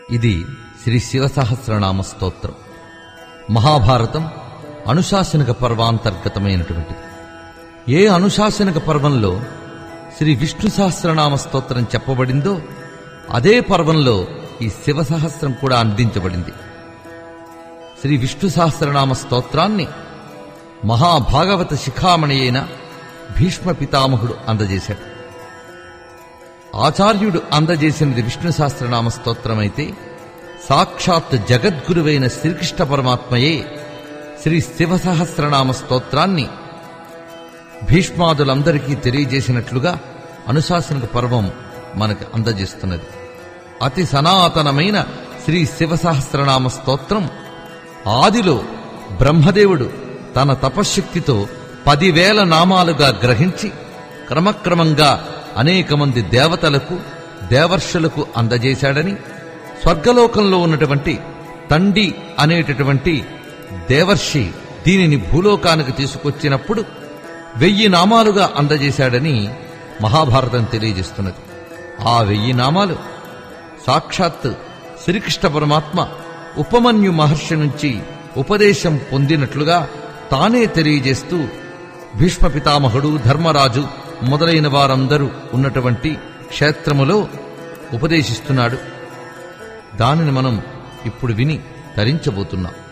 ఇది శ్రీ శివసహస్రనామ స్తోత్రం మహాభారతం అనుశాసనిక పర్వాంతర్గతమైనటువంటిది ఏ అనుశాసనిక పర్వంలో శ్రీ విష్ణు సహస్రనామ స్తోత్రం చెప్పబడిందో అదే పర్వంలో ఈ శివ సహస్రం కూడా అందించబడింది శ్రీ విష్ణు సహస్రనామ స్తోత్రాన్ని మహాభాగవత శిఖామణి అయిన భీష్మ పితామహుడు అందజేశాడు ఆచార్యుడు అందజేసినది విష్ణు సహస్రనామ స్తోత్రమైతే సాక్షాత్ జగద్గురువైన శ్రీకృష్ణ పరమాత్మయే శ్రీ శివ సహస్రనామ స్తోత్రాన్ని భీష్మాదులందరికీ తెలియజేసినట్లుగా అనుశాసనిక పర్వం మనకు అందజేస్తున్నది అతి సనాతనమైన శ్రీ శివ సహస్రనామ స్తోత్రం ఆదిలో బ్రహ్మదేవుడు తన తపశ్శక్తితో పదివేల నామాలుగా గ్రహించి క్రమక్రమంగా అనేక మంది దేవతలకు దేవర్షులకు అందజేశాడని స్వర్గలోకంలో ఉన్నటువంటి తండి అనేటటువంటి దేవర్షి దీనిని భూలోకానికి తీసుకొచ్చినప్పుడు వెయ్యి నామాలుగా అందజేశాడని మహాభారతం తెలియజేస్తున్నది ఆ వెయ్యి నామాలు సాక్షాత్ శ్రీకృష్ణ పరమాత్మ ఉపమన్యు మహర్షి నుంచి ఉపదేశం పొందినట్లుగా తానే తెలియజేస్తూ భీష్మ పితామహుడు ధర్మరాజు మొదలైన వారందరూ ఉన్నటువంటి క్షేత్రములో ఉపదేశిస్తున్నాడు దానిని మనం ఇప్పుడు విని తరించబోతున్నాం